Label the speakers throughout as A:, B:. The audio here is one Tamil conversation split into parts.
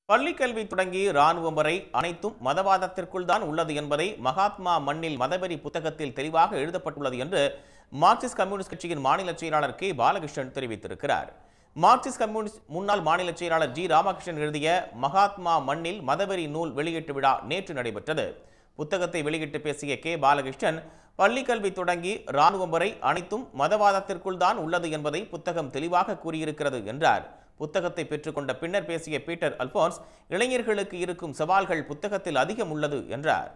A: பள்ளிக் கல்வி தொடங்கி இராணுவம் வரை அனைத்தும் மதவாதத்திற்குள் தான் உள்ளது என்பதை மகாத்மா மண்ணில் மதவெறி புத்தகத்தில் தெளிவாக எழுதப்பட்டுள்ளது என்று மார்க்சிஸ்ட் கம்யூனிஸ்ட் கட்சியின் மாநில செயலாளர் கே பாலகிருஷ்ணன் தெரிவித்திருக்கிறார் மார்க்சிஸ்ட் கம்யூனிஸ்ட் முன்னாள் மாநில செயலாளர் ஜி ராமகிருஷ்ணன் எழுதிய மகாத்மா மண்ணில் மதவெறி நூல் வெளியீட்டு விழா நேற்று நடைபெற்றது புத்தகத்தை வெளியிட்டு பேசிய கே பாலகிருஷ்ணன் பள்ளிக் கல்வி தொடங்கி இராணுவம் வரை அனைத்தும் மதவாதத்திற்குள் தான் உள்ளது என்பதை புத்தகம் தெளிவாக கூறியிருக்கிறது என்றார் புத்தகத்தை பெற்றுக்கொண்ட பின்னர் பேசிய பீட்டர் அல்போன்ஸ் இளைஞர்களுக்கு இருக்கும் சவால்கள் புத்தகத்தில் அதிகம் உள்ளது என்றார்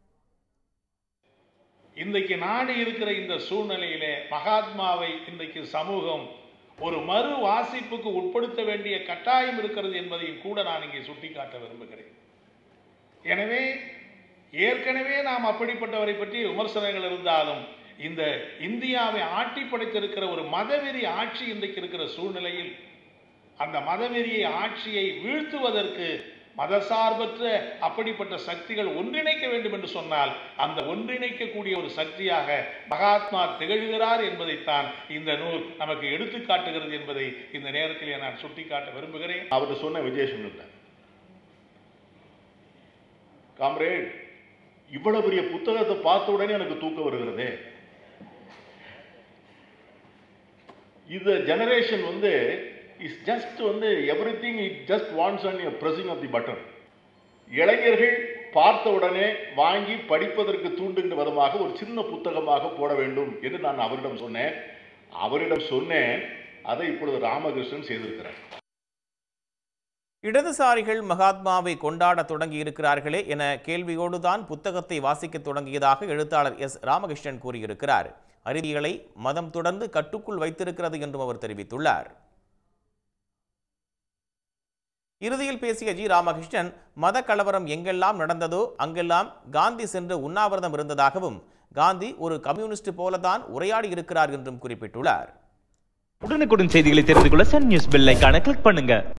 B: இன்றைக்கு நாடு இருக்கிற இந்த சூழ்நிலையிலே மகாத்மாவை இன்றைக்கு சமூகம் ஒரு மறு வாசிப்புக்கு உட்படுத்த வேண்டிய கட்டாயம் இருக்கிறது என்பதையும் கூட நான் இங்கே சுட்டிக்காட்ட விரும்புகிறேன் எனவே ஏற்கனவே நாம் அப்படிப்பட்டவரை பற்றி விமர்சனங்கள் இருந்தாலும் இந்த இந்தியாவை ஆட்டி படைத்திருக்கிற ஒரு மதவெறி ஆட்சி இன்றைக்கு இருக்கிற சூழ்நிலையில் அந்த மதவெறியை ஆட்சியை வீழ்த்துவதற்கு மதசார்பற்ற அப்படிப்பட்ட சக்திகள் ஒன்றிணைக்க வேண்டும் என்று சொன்னால் அந்த ஒன்றிணைக்கக்கூடிய ஒரு சக்தியாக மகாத்மா திகழ்கிறார் என்பதைத்தான் இந்த நூல் நமக்கு எடுத்து காட்டுகிறது என்பதை இந்த நேரத்திலே நான் சுட்டிக்காட்ட விரும்புகிறேன்
C: அவர் சொன்ன விஜயசங்கர்ல காம்ரேட் இவ்வளவு பெரிய புத்தகத்தை பார்த்த உடனே எனக்கு தூக்கம் வருகிறது இந்த ஜெனரேஷன் வந்து இஸ் ஜஸ்ட் வந்து everything it just wants an pressing of the button இளைஞர்கள் பார்த்த உடனே வாங்கி படிப்பதற்கு தூண்டுகின்ற விதமாக ஒரு சின்ன புத்தகமாக போட வேண்டும் என்று நான் அவரிடம் சொன்னேன் அவரிடம் சொன்னேன் அதை இப்பொழுது ராமகிருஷ்ணன் செய்திருக்கிறார்
A: இடதுசாரிகள் மகாத்மாவை கொண்டாட தொடங்கி இருக்கிறார்களே என கேள்வியோடுதான் புத்தகத்தை வாசிக்க தொடங்கியதாக எழுத்தாளர் எஸ் ராமகிருஷ்ணன் கூறியிருக்கிறார் அறிவியலை மதம் தொடர்ந்து கட்டுக்குள் வைத்திருக்கிறது என்றும் அவர் தெரிவித்துள்ளார் இறுதியில் பேசிய ஜி ராமகிருஷ்ணன் மத கலவரம் எங்கெல்லாம் நடந்ததோ அங்கெல்லாம் காந்தி சென்று உண்ணாவிரதம் இருந்ததாகவும் காந்தி ஒரு கம்யூனிஸ்ட் போலதான் உரையாடி இருக்கிறார் என்றும் குறிப்பிட்டுள்ளார்
D: உடனுக்குடன் செய்திகளை தெரிந்து கொள்ள சன் நியூஸ் பெல் ஐகானை கிளிக் பண்ணுங்க